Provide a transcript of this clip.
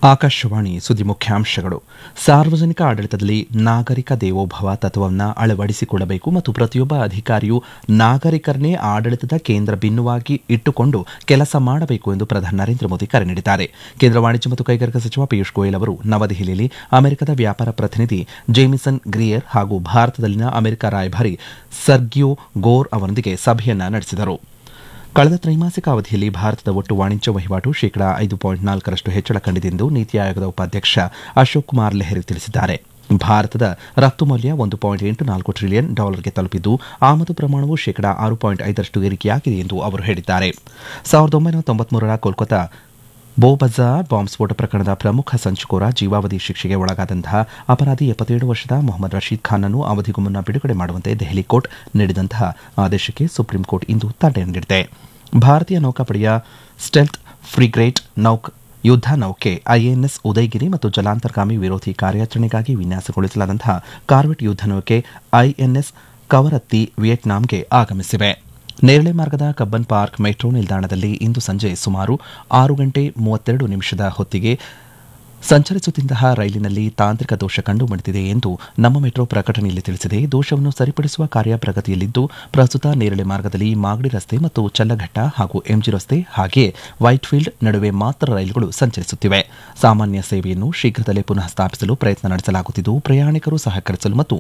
ಆಕಾಶವಾಣಿ ಸುದ್ದಿ ಮುಖ್ಯಾಂಶಗಳು ಸಾರ್ವಜನಿಕ ಆಡಳಿತದಲ್ಲಿ ನಾಗರಿಕ ದೇವೋಭವ ತತ್ವವನ್ನು ಅಳವಡಿಸಿಕೊಳ್ಳಬೇಕು ಮತ್ತು ಪ್ರತಿಯೊಬ್ಬ ಅಧಿಕಾರಿಯು ನಾಗರಿಕರನ್ನೇ ಆಡಳಿತದ ಕೇಂದ್ರ ಬಿಂದುವಾಗಿ ಇಟ್ಟುಕೊಂಡು ಕೆಲಸ ಮಾಡಬೇಕು ಎಂದು ಪ್ರಧಾನಿ ನರೇಂದ್ರ ಮೋದಿ ಕರೆ ನೀಡಿದ್ದಾರೆ ಕೇಂದ್ರ ವಾಣಿಜ್ಯ ಮತ್ತು ಕೈಗಾರಿಕಾ ಸಚಿವ ಪಿಯೂಷ್ ಗೋಯಲ್ ಅವರು ನವದೆಹಲಿಯಲ್ಲಿ ಅಮೆರಿಕದ ವ್ಯಾಪಾರ ಪ್ರತಿನಿಧಿ ಜೇಮಿಸನ್ ಗ್ರಿಯರ್ ಹಾಗೂ ಭಾರತದಲ್ಲಿನ ಅಮೆರಿಕ ರಾಯಭಾರಿ ಸರ್ಗಿಯೋ ಗೋರ್ ಅವರೊಂದಿಗೆ ಸಭೆಯನ್ನ ನಡೆಸಿದರು ಕಳೆದ ತ್ರೈಮಾಸಿಕ ಅವಧಿಯಲ್ಲಿ ಭಾರತದ ಒಟ್ಟು ವಾಣಿಜ್ಯ ವಹಿವಾಟು ಶೇಕಡಾ ಐದು ಪಾಯಿಂಟ್ ನಾಲ್ಕರಷ್ಟು ಹೆಚ್ಚಳ ಕಂಡಿದೆ ಎಂದು ನೀತಿ ಆಯೋಗದ ಉಪಾಧ್ಯಕ್ಷ ಅಶೋಕ್ ಕುಮಾರ್ ಲೆಹರಿ ತಿಳಿಸಿದ್ದಾರೆ ಭಾರತದ ರಫ್ತು ಮೌಲ್ಯ ಒಂದು ಪಾಯಿಂಟ್ ಎಂಟು ನಾಲ್ಕು ಟ್ರಿಲಿಯನ್ ಡಾಲರ್ಗೆ ತಲುಪಿದ್ದು ಆಮದು ಪ್ರಮಾಣವು ಶೇಕಡಾ ಆರು ಪಾಯಿಂಟ್ ಐದರಷ್ಟು ಏರಿಕೆಯಾಗಿದೆ ಎಂದು ಅವರು ಹೇಳಿದ್ದಾರೆ ಸಾವಿರದ ಒಂಬೈನೂರ ತೊಂಬತ್ಮೂರರ ಕೋಲ್ಕತಾ ಬೋಬಜಾರ್ ಬಾಂಬ್ ಸ್ಫೋಟ ಪ್ರಕರಣದ ಪ್ರಮುಖ ಸಂಚುಕೋರ ಜೀವಾವಧಿ ಶಿಕ್ಷೆಗೆ ಒಳಗಾದಂತಹ ಅಪರಾಧಿ ಎಪ್ಪತ್ತೇಳು ವರ್ಷದ ಮೊಹಮ್ಮದ್ ರಶೀದ್ ಖಾನ್ ಅನ್ನು ಅವಧಿಗೂ ಮುನ್ನ ಬಿಡುಗಡೆ ಮಾಡುವಂತೆ ದೆಹಲಿ ಕೋರ್ಟ್ ನೀಡಿದಂತಹ ಆದೇಶಕ್ಕೆ ಸುಪ್ರೀಂ ಕೋರ್ಟ್ ಇಂದು ತಡೆ ನೀಡಿದೆ ಭಾರತೀಯ ನೌಕಾಪಡೆಯ ಸ್ಟೆಲ್ತ್ ಫ್ರಿಗೇಟ್ ನೌಕ್ ಯುದ್ಧ ನೌಕೆ ಐಎನ್ಎಸ್ ಉದಯಗಿರಿ ಮತ್ತು ಜಲಾಂತರ್ಗಾಮಿ ವಿರೋಧಿ ಕಾರ್ಯಾಚರಣೆಗಾಗಿ ವಿನ್ಯಾಸಗೊಳಿಸಲಾದಂತಹ ಕಾರ್ವೆಟ್ ಯುದ್ಧ ನೌಕೆ ಐಎನ್ಎಸ್ ಕವರತ್ತಿ ವಿಯೆಟ್ನಾಂಗೆ ಆಗಮಿಸಿವೆ ನೇರಳೆ ಮಾರ್ಗದ ಕಬ್ಬನ್ ಪಾರ್ಕ್ ಮೆಟ್ರೋ ನಿಲ್ದಾಣದಲ್ಲಿ ಇಂದು ಸಂಜೆ ಸುಮಾರು ಆರು ಗಂಟೆ ಮೂವತ್ತೆರಡು ನಿಮಿಷದ ಹೊತ್ತಿಗೆ ಸಂಚರಿಸುತ್ತಿದ್ದಂತಹ ರೈಲಿನಲ್ಲಿ ತಾಂತ್ರಿಕ ದೋಷ ಕಂಡುಬಂದಿದೆ ಎಂದು ನಮ್ಮ ಮೆಟ್ರೋ ಪ್ರಕಟಣೆಯಲ್ಲಿ ತಿಳಿಸಿದೆ ದೋಷವನ್ನು ಸರಿಪಡಿಸುವ ಕಾರ್ಯ ಪ್ರಗತಿಯಲ್ಲಿದ್ದು ಪ್ರಸ್ತುತ ನೇರಳೆ ಮಾರ್ಗದಲ್ಲಿ ಮಾಗಡಿ ರಸ್ತೆ ಮತ್ತು ಚಲ್ಲಘಟ್ಟ ಹಾಗೂ ಎಂಜಿ ರಸ್ತೆ ಹಾಗೆಯೇ ವೈಟ್ಫೀಲ್ಡ್ ನಡುವೆ ಮಾತ್ರ ರೈಲುಗಳು ಸಂಚರಿಸುತ್ತಿವೆ ಸಾಮಾನ್ಯ ಸೇವೆಯನ್ನು ಶೀಘ್ರದಲ್ಲೇ ಪುನಃ ಸ್ಥಾಪಿಸಲು ಪ್ರಯತ್ನ ನಡೆಸಲಾಗುತ್ತಿದ್ದು ಪ್ರಯಾಣಿಕರು ಸಹಕರಿಸಲು ಮತ್ತು